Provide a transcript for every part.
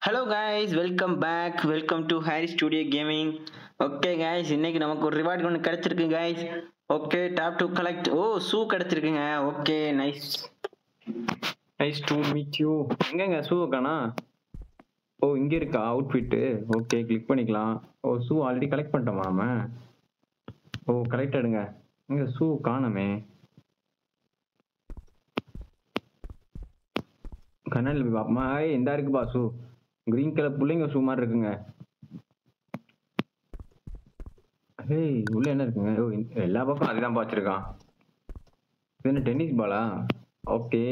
Hello guys welcome back welcome to Harry studio gaming okay guys இன்னைக்கு நமக்கு ஒரு reward ஒன்று கிடைச்சிருக்கு guys okay tap to collect oh shoe கிடைச்சிருக்குங்க okay nice nice to meet you எங்கங்க shoe காணா ஓ இங்கே இருக்கா அவுட்ஃபிட்டு ஓகே கிளிக் பண்ணிக்கலாம் ஓ ஷூ ஆல்ரெடி கலெக்ட் பண்ணிட்டோமா நம்ம ஓ கலெக்டடுங்க இங்கே ஷூ காணமே கண்ணாடி போய் பாப்போமா ஏய் இந்த இருக்குப்பா ஷூ கிரீன் கலர் பிள்ளைங்க ஷூ மாதிரி இருக்குங்க ஏய் உள்ள என்ன இருக்குங்க ஓ இந்த- எல்லா பக்கம் அதுதான் வச்சிருக்கான் இது என்ன டென்னிஸ் பாலா ஓகே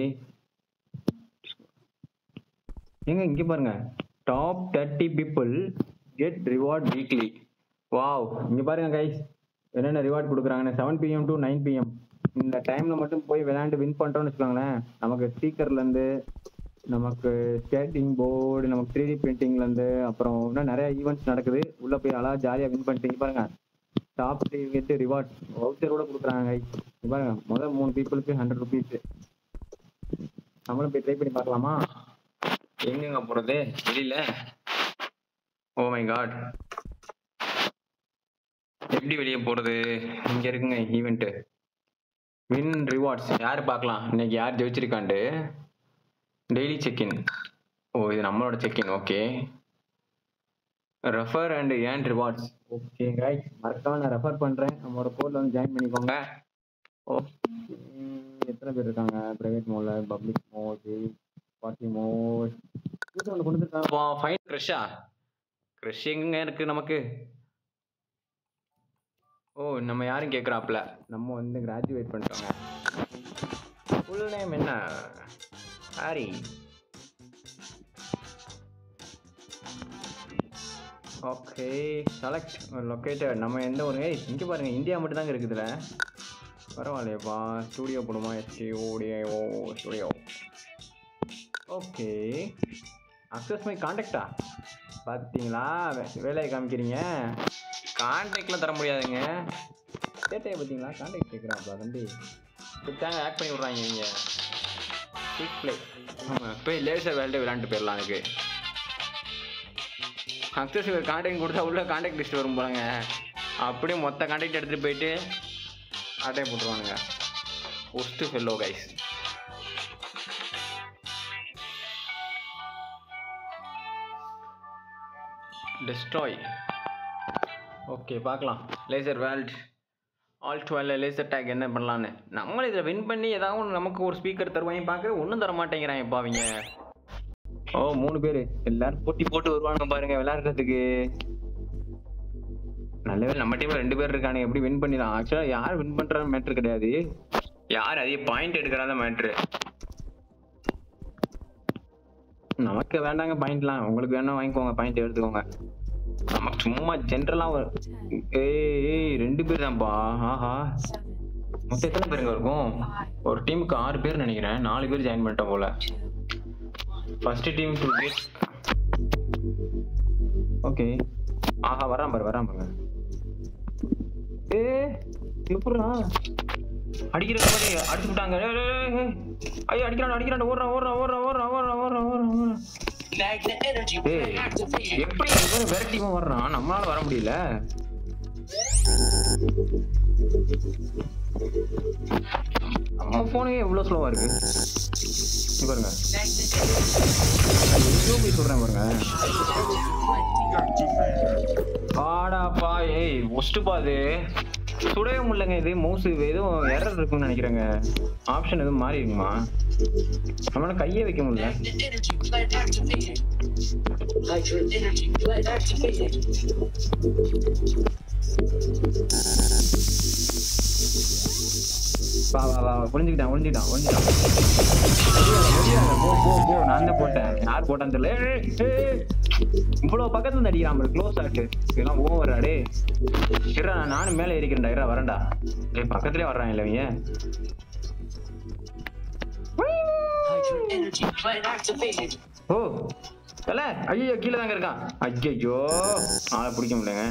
ஏங்க இங்க பாருங்க top thirty people get reward weekly wow இங்க பாருங்க கைஸ் என்னென்ன ரிவார்ட் கொடுக்குறாங்கன்னு seven PM to nine PM இந்த டைம்ல மட்டும் போய் விளையாண்டு வின் பண்ணிட்டோம்னு வச்சுக்கோங்களேன் நமக்கு ஸ்பீக்கர்ல இருந்து நமக்கு ஸ்கேட்டிங் போர்டு நமக்கு த்ரீ டி பிரிண்டிங்ல இருந்து அப்புறம் இன்னும் நிறைய ஈவெண்ட்ஸ் நடக்குது உள்ள போய் அழகா ஜாலியா வின் பண்ணிட்டீங்க பாருங்க டாப் கெட் ரிவார்ட் வவுச்சர் கூட கொடுக்குறாங்க guys. இங்க பாருங்க முதல் மூணு பீப்புளுக்கு ஹண்ட்ரட் ருபீஸ் நம்மளும் போய் ட்ரை பண்ணி பார்க்கலாமா எங்கெங்க போறது வெளியில ஓ மை காட் எப்படி வெளியே போறது இங்க இருக்குங்க ஈவெண்ட் வின் ரிவார்ட்ஸ் யார் பார்க்கலாம் இன்னைக்கு யார் ஜெயிச்சிருக்கான்ட்டு டெய்லி செக்இன் ஓ இது நம்மளோட check in okay refer and earn rewards okay right மறக்காம நான் ரெஃபர் பண்றேன் நம்மளோட கோட்ல வந்து ஜாயின் பண்ணிக்கோங்க ஓகே எத்தனை பேர் இருக்காங்க பிரைவேட் மோட்ல பப்ளிக் மோட் பார்ட்டி மோட் இது ஒன்று கொண்டு வந்துருக்காங்க ஃபைன் க்ரஷ்ஷா க்ரஷ் எங்க இருக்கு நமக்கு ஓ நம்ம யாரும் கேட்குறாப்ல நம்ம வந்து கிராஜுவேட் பண்ணிட்டோங்க ஃபுல் நேம் என்ன ஹாரி ஓகே செலக்ட் லொக்கேட்டட் நம்ம எந்த ஒரு ஏய் இங்கே பாருங்க இந்தியா மட்டும் தாங்க இருக்குதுல பரவாயில்லையப்பா ஸ்டூடியோ போடுமா எஸ்டிஓடிஓ ஸ்டூடியோ ஓகே அக்சஸ் மை காண்டாக்டா பார்த்தீங்களா வே- வேலையை காமிக்கிறீங்க காண்டாக்ட்லாம் தர முடியாதுங்க டேட்டையை பார்த்தீங்களா காண்டாக்ட் கேட்குறாப்பா தம்பி இப்படித்தாங்க ஆக்ட் பண்ணி விட்றாங்க இவங்க குயிக் ப்ளே ஆமாம் போய் லேசர் வேல்ட்டு விளாண்டுட்டு போயிடலாம் அதுக்கு அக்சஸ் காண்டாக்ட் கொடுத்தா உள்ள காண்டாக்ட் லிஸ்ட் வரும் போலங்க அப்படியே மொத்த காண்டாக்ட் எடுத்துகிட்டு போயிட்டு அட்டையை போட்டுருவானுங்க ஒஸ்ட்டு ஃபெல்லோ கைஸ் டெஸ்ட்ராய் ஓகே பார்க்கலாம் laser world all duel laser tag என்ன பண்ணலான்னு நம்மளும் இதில் வின் பண்ணி ஏதாவது ஒன்று நமக்கு ஒரு ஸ்பீக்கர் தருவாங்க பார்க்குற ஒன்றும் தர மாட்டேங்கிறாங்க இப்போ அவங்க ஓ மூணு பேர் எல்லாரும் போட்டி போட்டு வருவானுங்க பாருங்க விளையாடுறதுக்கு நல்ல வேளை நம்ம டீம்ல ரெண்டு பேர் இருக்கானுங்க எப்படி வின் பண்ணிடலாம் ஆக்சுவலாக யார் வின் பண்ற மேட்ரு கிடையாது யார் அதிக பாயிண்ட் எடுக்கிறாத மேட்ரு நமக்கு வேண்டாங்க பாயிண்ட்லாம் உங்களுக்கு வேணா வாங்கிக்கோங்க பாயிண்ட் எடுத்துக்கோங்க நமக்கு சும்மா ஜென்ரலா ஏய் ஏய் ரெண்டு பேர் தான்ப்பா ஆஹா மொத்தம் எத்தனை பேருங்க இருக்கும் ஒரு டீமுக்கு ஆறு பேர் நினைக்கிறேன் நாலு பேர் ஜாயின் பண்ணிட்டோம் போல first team to get okay ஆஹா வரான் பாரு வரான் பாருங்க ஏ எப்படா அடிக்கிற மாதிரி அடிச்சு விட்டாங்க ஏய், ஏய், ஏய், ஏய். ஐயோ அடிக்கிறான் அடிக்கிறான் ஓடுறான் ஓடுறான் ஓடுறான் ஓடுறான் ஓடுறான் ஓடுறான் ஓடுறான் ஓடுறான் Magnet energy ஏய் plant activated. எப்படி இவன் விரட்டிமா வர்றான் நம்மளால வர முடியல நம்ம போனே எவ்வளவு ஸ்லோவா இருக்கு இங்க பாருங்க Magnet energy எங்கேயோ போய் சொல்றேன் பாருங்க ஆடாப்பா ஏய் ஒஸ்ட்டுப்பா இது சுடவே முடியலங்க இது மவுஸ் எதுவும் எரர் இருக்குன்னு நினைக்கிறேங்க ஆப்ஷன் எதுவும் மாறி இருக்குமா நம்மளால கையே வைக்க முடியல Magnet energy plant activated. Hydrogen energy plant activated. வா வா வா ஒளிஞ்சுக்கிட்டான் ஒளிஞ்சுக்கிட்டான் ஒளிஞ்சுக்கிட்டான் முடியாது, முடியாது. போ போ போ நான் தான் போட்டேன் யார் போட்டான்னு தெரியல ஏய், ஏய், ஏய். இவ்வளவு பக்கத்துல இருந்து அடிக்கிறான் பாரு க்ளோஸ் ஆட்டு இதெல்லாம் ஓவர் அடே இருடா நான் நானும் மேலே ஏறிக்கிறேன்டா இருடா வரேன்டா ஏய் பக்கத்துலயே வர்றான் இல்லை இவன் Hydrogen energy plant activated. ஓ தல ஐயோ கீழே தாங்க இருக்கான் ஐயோ ஆளை பிடிக்க முடியலங்க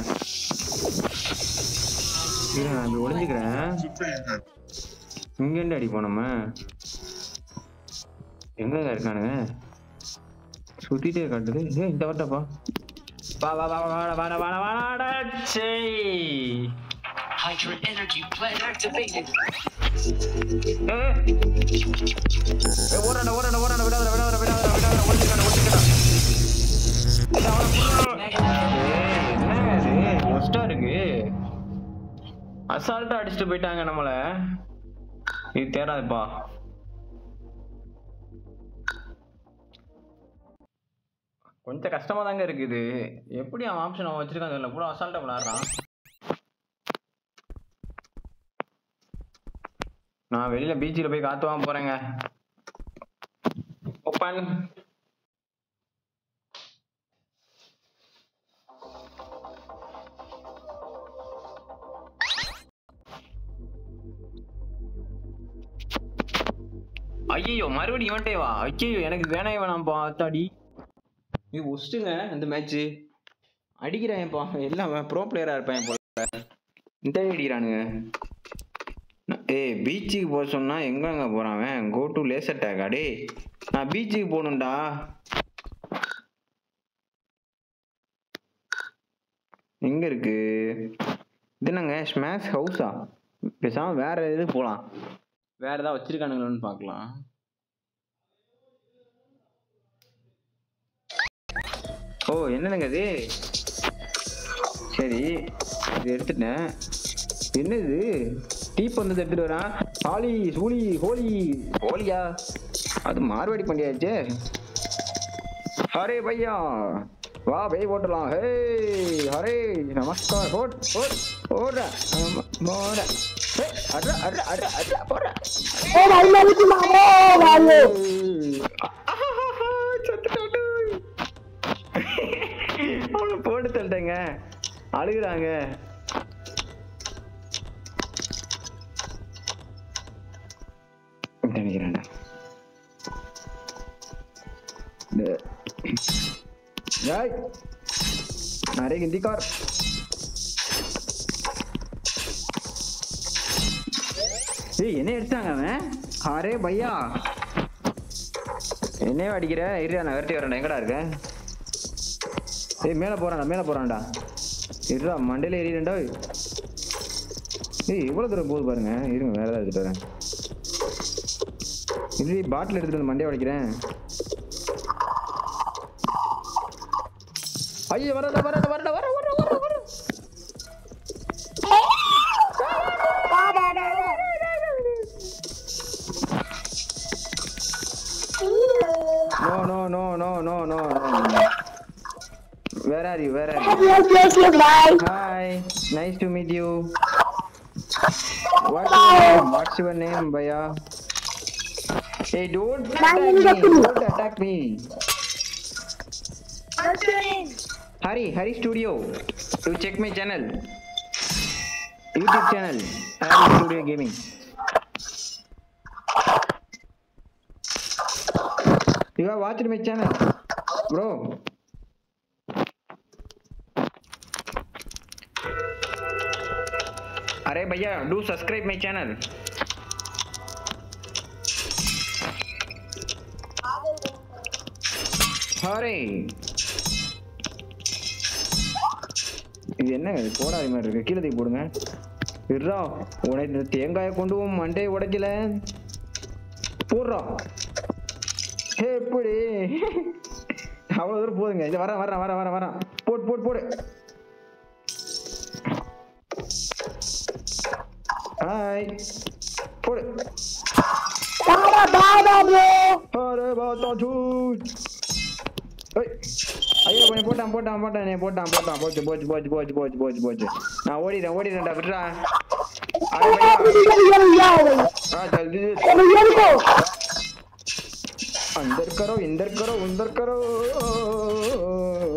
இரு, நான் இப்படி ஒளிஞ்சுக்கிறேன் இங்க இருந்து அடிப்போம் நம்ம எங்கங்க இருக்கானுங்க சுத்திட்டே காட்டுது ஏய் இந்த வரட்டப்பா வா வா வா வாடா வாடா வாடா வாடா சரி Hydra energy plant activated. ஓடாட ஓடாட ஓடாட விடாத விடாத விடாத விடாத ஒளிச்சுக்கடா ஒளிச்சுக்கடா என்னங்க இது ஒஸ்டா இருக்கு அசால்ட்டா அடிச்சுட்டு போயிட்டாங்க நம்மள இது தேராதுப்பா கொஞ்சம் கஷ்டமா தாங்க இருக்குது எப்படி அவன் ஆப்ஷன் அவன் வச்சிருக்கான் தெரியல கூட அசால்ட்டா விளாடுறான் நான் வெளியில பீச்சில் போய் காத்து வாங்க போறேங்க ஓப்பன் ஐயோ மறுபடியும் இவன்ட்டே வா ஐயோ எனக்கு வேணே வேணாம்ப்பா அத்தாடி இது ஒஸ்ட்டுங்க இந்த மேட்ச்சு அடிக்கிறேன்ப்பா எல்லாம் ப்ரோ பிளேயரா இருப்பேன் போல இந்த அடிக்கிறானுங்க ஏய் பீச்சுக்கு போக சொன்னா எங்கங்க போறான் அவன் கோ டு லேசர் டேக் அடே நான் பீச்சுக்கு போகணும்டா எங்க இருக்கு இது என்னங்க ஸ்மாஷ் ஹவுஸா பேசாம வேற இது போலாம் வேற ஏதாவது வச்சிருக்கானுங்களான்னு பார்க்கலாம் ஓ என்னதுங்க இது சரி இது எடுத்துட்டேன் என்னது டீப் வந்து எடுத்துட்டு வரான் ஹாலி சூலி ஹோலி ஹோலியா அது மார்வாடி பண்டியாச்சே ஹரே பையா வா பை போட்டலாம் ஹே ஹரே நமஸ்கார் ஹோட் ஹோட் ஓட மோட ஹே அட்ரா அட்ரா அட்ரா அட்ரா போட Oh, भाई मैं भी तुम्हारे भाई சத்துட்டாட்டு அவனை போட்டு தள்ளிட்டேங்க அழுகுறாங்க நினைக்கிறேன் ஜாய் அரே ஹிந்திக்கார் ஏய் என்ன எடுத்தாங்க அவன் அரே பையா என்னையும் அடிக்கிற இரு நான் விரட்டி வரேன்டா எங்கடா இருக்க ஏய் மேலே போறான்டா மேலே போறான்டா இருடா மண்டையில எறியண்டா ஏய் இவ்வளோ தூரம் போகுது பாருங்க இருங்க வேற ஏதாவது எடுத்துட்டு வரேன் இது பாட்டில் எடுத்துட்டு வந்து மண்டையை உடைக்கிறேன் ஐயோ வரடா வரடா வரடா வர வர வர வர No, no, no, no, no, no, no. Where are you? Where are you? Yes, yes, yes, bye. Hi, nice to meet you. What's your name? What's your name, Baya? Hey, don't attack me. Don't attack me. What's your name? Hari, Hari Studio. To check my channel. YouTube channel. Hari Studio Gaming. You have watched my channel, bro. अरे भैया do subscribe my channel அரே இது என்ன இது போடாத மாதிரி இருக்கு கீழே தூக்கி போடுங்க இருடா உனக்கு இந்த தேங்காயை கொண்டு உன் மண்டையை உடைக்கல போடுறா ஹே எப்படி அவ்வளோ தூரம் போதுங்க இது வரேன் வரேன் வரேன் வரேன் வரேன் போடு போடு போடு ஹாய் போடு Bye, bye, bye, bro. அரே பாத்தா சூட் ஏய் ஐயோ கொஞ்சம் போட்டான் போட்டான் போட்டான் நீ போட்டான் போட்டான் போச்சு போச்சு போச்சு போச்சு போச்சு போச்சு போச்சு நான் ஓடிட்டேன் ஓடிட்டேன்டா விட்டுறா அரே பையா Jal, jal, jal. ஆ ஜல்தி चलो जल को अंदर करो इंदर करो उंदर करो